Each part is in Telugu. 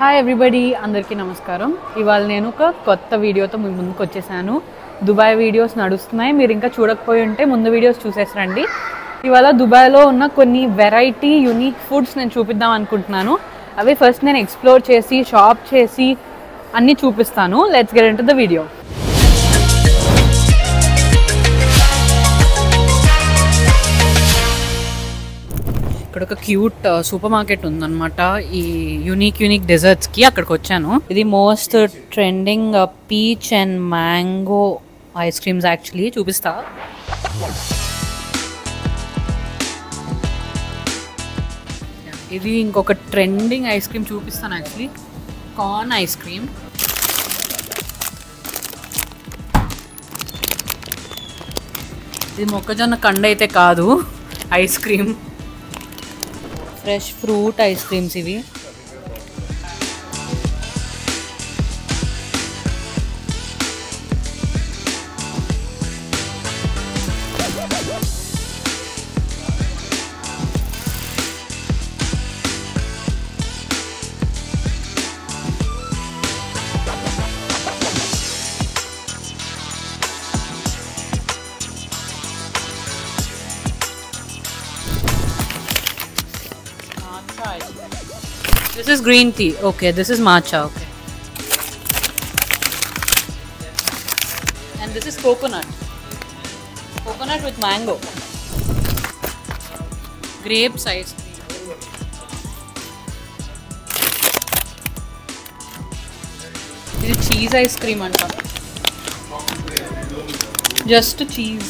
హాయ్ ఎవ్రీబడి అందరికీ నమస్కారం ఇవాళ నేను ఒక కొత్త వీడియోతో మీ ముందుకు వచ్చేసాను దుబాయ్ వీడియోస్ నడుస్తున్నాయి మీరు ఇంకా చూడకపోయి ఉంటే ముందు వీడియోస్ చూసేసి రండి ఇవాళ దుబాయ్లో ఉన్న కొన్ని వెరైటీ యూనిక్ ఫుడ్స్ నేను చూపిద్దాం అనుకుంటున్నాను అవి ఫస్ట్ నేను ఎక్స్ప్లోర్ చేసి షాప్ చేసి అన్నీ చూపిస్తాను let's get in to the video ఇక్కడ ఒక క్యూట్ సూపర్ మార్కెట్ ఉందన్నమాట ఈ యూనిక్ యూనిక్ డెజర్ట్స్ కి అక్కడికి వచ్చాను ఇది most trending peach and mango ice creams actually చూపిస్తా ఇది ఇంకొక ట్రెండింగ్ ఐస్ క్రీమ్ చూపిస్తాను యాక్చువల్లీ కార్న్ ఐస్ క్రీమ్ ఇది మొక్కజొన్న కండ అయితే కాదు ice cream fresh fruit ice creams ఇవి This is green tea. Okay, this is matcha. Okay. And this is coconut. Coconut with mango. Grapes ice cream. ఇది చీజ్ ఐస్ క్రీమ్ అంట జస్ట్ చీజ్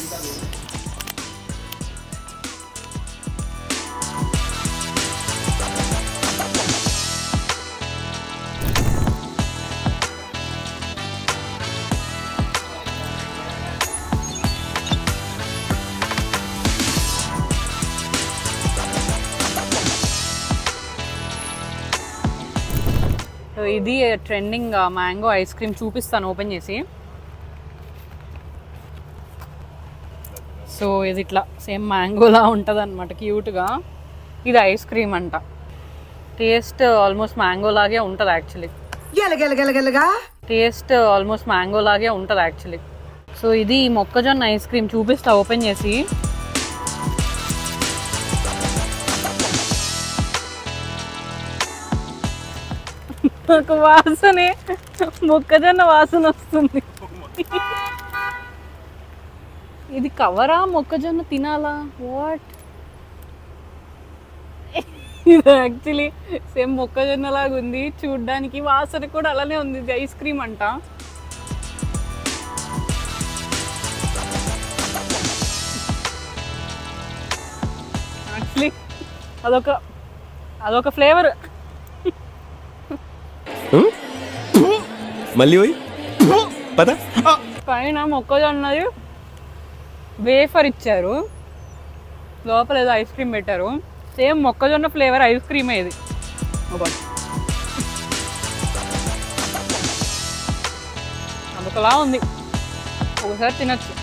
సో ఇది ట్రెండింగ్ మ్యాంగో ఐస్ క్రీమ్ చూపిస్తాను ఓపెన్ చేసి సో ఇది ఇట్లా సేమ్ మ్యాంగోలా ఉంటుంది అనమాట క్యూట్గా ఇది ఐస్ క్రీమ్ అంట టేస్ట్ ఆల్మోస్ట్ మ్యాంగో లాగే ఉంటుంది యాక్చువల్లీ గెలగెలగెలగెలగా టేస్ట్ ఆల్మోస్ట్ మ్యాంగో లాగే ఉంటుంది యాక్చువల్లీ సో ఇది మొక్కజొన్న ఐస్ క్రీమ్ చూపిస్తా ఓపెన్ చేసి ఒక వాసనే మొక్కజొన్న వాసన వస్తుంది ఇది కవరా మొక్కజొన్న తినాలా వాట్ ఇది యాక్చువల్లీ సేమ్ మొక్కజొన్న లాగా ఉంది చూడ్డానికి వాసన కూడా అలానే ఉంది ఇది ఐస్ క్రీమ్ అంట యాక్చువల్లీ అదొక అదొక ఫ్లేవర్ మళ్ళీ పోయి పద పైన మొక్కజొన్నది వేఫర్ ఇచ్చారు లోపల ఏదో ఐస్ క్రీమ్ పెట్టారు సేమ్ మొక్కజొన్న ఫ్లేవర్ ఐస్ క్రీమ్ ఇది అబ్బా. అదొకలా ఉంది ఒకసారి తినచ్చు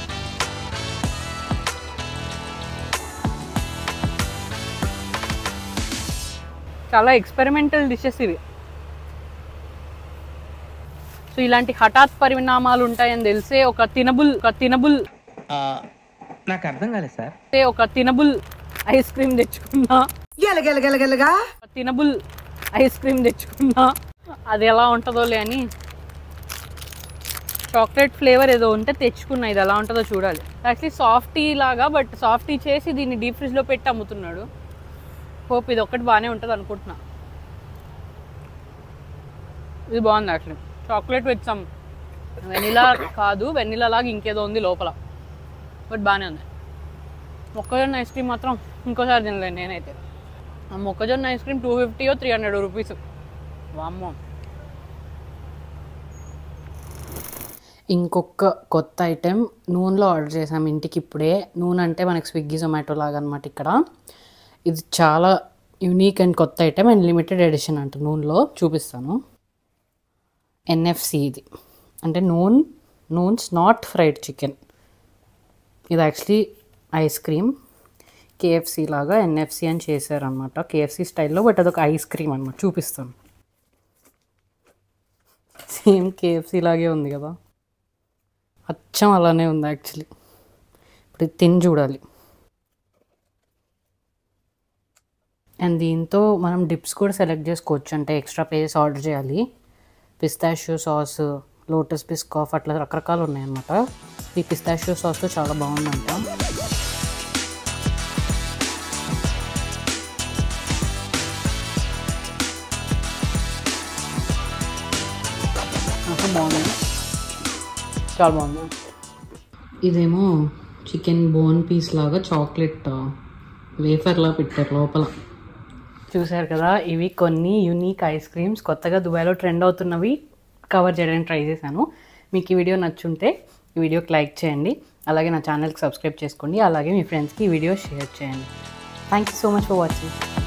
చాలా ఎక్స్పెరిమెంటల్ డిషెస్ ఇవి సో ఇలాంటి హఠాత్ పరిణామాలు ఉంటాయని తెలిసే ఒక తినబుల్ ఒక తినబుల్ నాకు అర్థం కాలేదు సార్ అంటే ఒక తినబుల్ ఐస్ క్రీమ్ తెచ్చుకున్నా గెలగెలగెలగెలగా ఒక తినబుల్ ఐస్ క్రీమ్ తెచ్చుకున్నా అది ఎలా ఉంటుందోలే అని చాక్లెట్ ఫ్లేవర్ ఏదో ఉంటే తెచ్చుకున్నా ఇది ఎలా ఉంటుందో చూడాలి యాక్చువల్లీ సాఫ్టీ లాగా బట్ సాఫ్టీ చేసి దీన్ని డీప్ ఫ్రిడ్జ్లో పెట్టి అమ్ముతున్నాడు హోప్ ఇది ఒక్కటి బాగానే ఉంటుంది అనుకుంటున్నా ఇది బాగుంది actually chocolate with some vanilla కాదు వెనిలా లాగా ఇంకేదో ఉంది లోపల బట్ బాగానే ఉంది మొక్కజొన్న ఐస్ క్రీమ్ మాత్రం ఇంకోసారి తినలేను నేనైతే ఆ మొక్కజొన్న ఐస్ క్రీమ్ టూ ఫిఫ్టీయో త్రీ హండ్రెడ్ రూపీస్ వామ్మో ఇంకొక కొత్త ఐటెం నూనెలో ఆర్డర్ చేసాం ఇంటికి ఇప్పుడే నూనె అంటే మనకి స్విగ్గీ జొమాటో లాగా అనమాట ఇక్కడ ఇది చాలా యూనిక్ అండ్ కొత్త ఐటెం అండ్ లిమిటెడ్ ఎడిషన్ అంట నూనెలో చూపిస్తాను ఎన్ఎఫ్సి ఇది అంటే noon noons not fried chicken ఇది యాక్చువల్లీ ఐస్ క్రీమ్ కేఎఫ్సి లాగా ఎన్ఎఫ్సి అని చేశారనమాట కేఎఫ్సి స్టైల్లో బట్ అదొక ఐస్ క్రీమ్ అనమాట చూపిస్తాను సేమ్ కేఎఫ్సీ లాగే ఉంది కదా అచ్చం అలానే ఉంది యాక్చువల్లీ ఇప్పుడు ఇది తిని చూడాలి అండ్ దీంతో మనం డిప్స్ కూడా సెలెక్ట్ చేసుకోవచ్చు అంటే ఎక్స్ట్రా ప్లేస్ ఆర్డర్ చేయాలి పిస్తాషియో సాస్ లోటస్ బిస్కాఫ్ అట్లా రకరకాలు ఉన్నాయన్నమాట ఈ పిస్తాషియో సాస్తో చాలా బాగుందంట అసలు బాగుంది చాలా బాగుంది ఇదేమో చికెన్ బోన్ పీస్ లాగా చాక్లెట్ వేఫర్లా పెట్టారు లోపల చూశారు కదా ఇవి కొన్ని యూనిక్ ఐస్ క్రీమ్స్ కొత్తగా దుబాయ్లో ట్రెండ్ అవుతున్నవి కవర్ చేయడానికి ట్రై చేశాను మీకు ఈ వీడియో నచ్చుంటే ఈ వీడియోకి లైక్ చేయండి అలాగే నా ఛానల్కి సబ్స్క్రైబ్ చేసుకోండి అలాగే మీ ఫ్రెండ్స్కి ఈ వీడియో షేర్ చేయండి thank you so much for watching